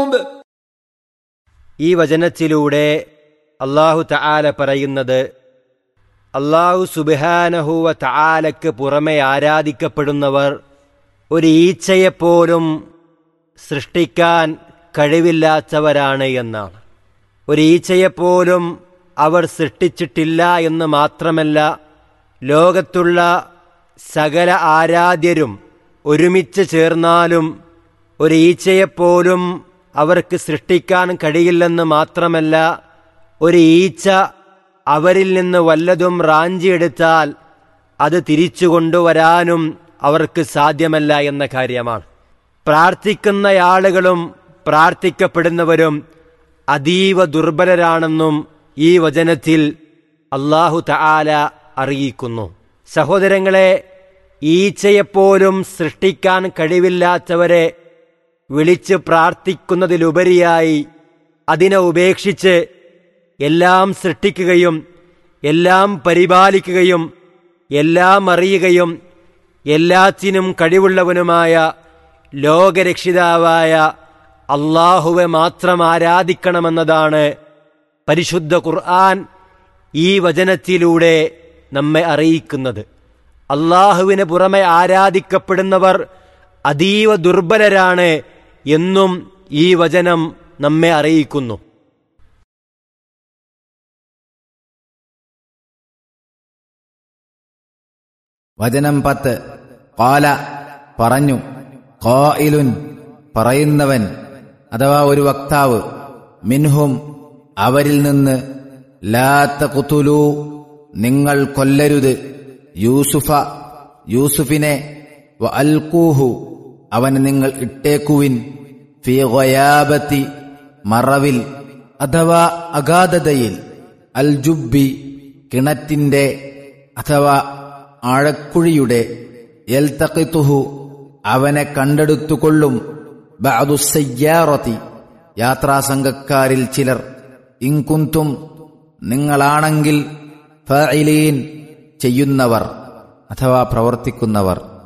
الذنوب ഈ വചനത്തിലൂടെ അള്ളാഹു തആല പറയുന്നത് അള്ളാഹു സുബിഹാനഹുവ തആലക്ക് പുറമെ ആരാധിക്കപ്പെടുന്നവർ ഒരു ഈച്ചയെപ്പോലും സൃഷ്ടിക്കാൻ കഴിവില്ലാത്തവരാണ് എന്നാണ് ഒരു ഈച്ചയെപ്പോലും അവർ സൃഷ്ടിച്ചിട്ടില്ല എന്ന് മാത്രമല്ല ലോകത്തുള്ള സകല ആരാധ്യരും ഒരുമിച്ച് ചേർന്നാലും ഒരു ഈച്ചയെപ്പോലും അവർക്ക് സൃഷ്ടിക്കാൻ കഴിയില്ലെന്ന് മാത്രമല്ല ഒരു ഈച്ച അവരിൽ നിന്ന് വല്ലതും റാഞ്ചിയെടുത്താൽ അത് തിരിച്ചു കൊണ്ടുവരാനും അവർക്ക് സാധ്യമല്ല എന്ന കാര്യമാണ് പ്രാർത്ഥിക്കുന്ന ആളുകളും പ്രാർത്ഥിക്കപ്പെടുന്നവരും അതീവ ദുർബലരാണെന്നും ഈ വചനത്തിൽ അള്ളാഹു തആല അറിയിക്കുന്നു സഹോദരങ്ങളെ ഈച്ചയെപ്പോലും സൃഷ്ടിക്കാൻ കഴിവില്ലാത്തവരെ വിളിച്ച് പ്രാർത്ഥിക്കുന്നതിലുപരിയായി അതിനെ ഉപേക്ഷിച്ച് എല്ലാം സൃഷ്ടിക്കുകയും എല്ലാം പരിപാലിക്കുകയും എല്ലാം അറിയുകയും എല്ലാത്തിനും കഴിവുള്ളവനുമായ ലോകരക്ഷിതാവായ അള്ളാഹുവെ മാത്രം ആരാധിക്കണമെന്നതാണ് പരിശുദ്ധ ഖുർആൻ ഈ വചനത്തിലൂടെ നമ്മെ അറിയിക്കുന്നത് അള്ളാഹുവിന് പുറമെ ആരാധിക്കപ്പെടുന്നവർ അതീവ ദുർബലരാണ് എന്നും ഈ വചനം നമ്മെ അറിയിക്കുന്നു വചനം പത്ത് കാല പറഞ്ഞു ഖായിലുൻ പറയുന്നവൻ അഥവാ ഒരു വക്താവ് മിൻഹും അവരിൽ നിന്ന് ലാത്ത കുത്തുലു നിങ്ങൾ കൊല്ലരുത് യൂസുഫ യൂസുഫിനെ വ അൽക്കൂഹു അവന് നിങ്ങൾ ഇട്ടേക്കുവിൻ ഫി ഗയാബത്തി മറവിൽ അഥവാ അഗാധതയിൽ അൽ ജുബി കിണറ്റിന്റെ അഥവാ ആഴക്കുഴിയുടെ എൽത്തക്കിത്തുഹു അവനെ കണ്ടെടുത്തുകൊള്ളും ബഅദുസയ്യാറത്തി യാത്രാസംഘക്കാരിൽ ചിലർ ഇൻകുന്തും നിങ്ങളാണെങ്കിൽ ഫഇലീൻ ചെയ്യുന്നവർ അഥവാ പ്രവർത്തിക്കുന്നവർ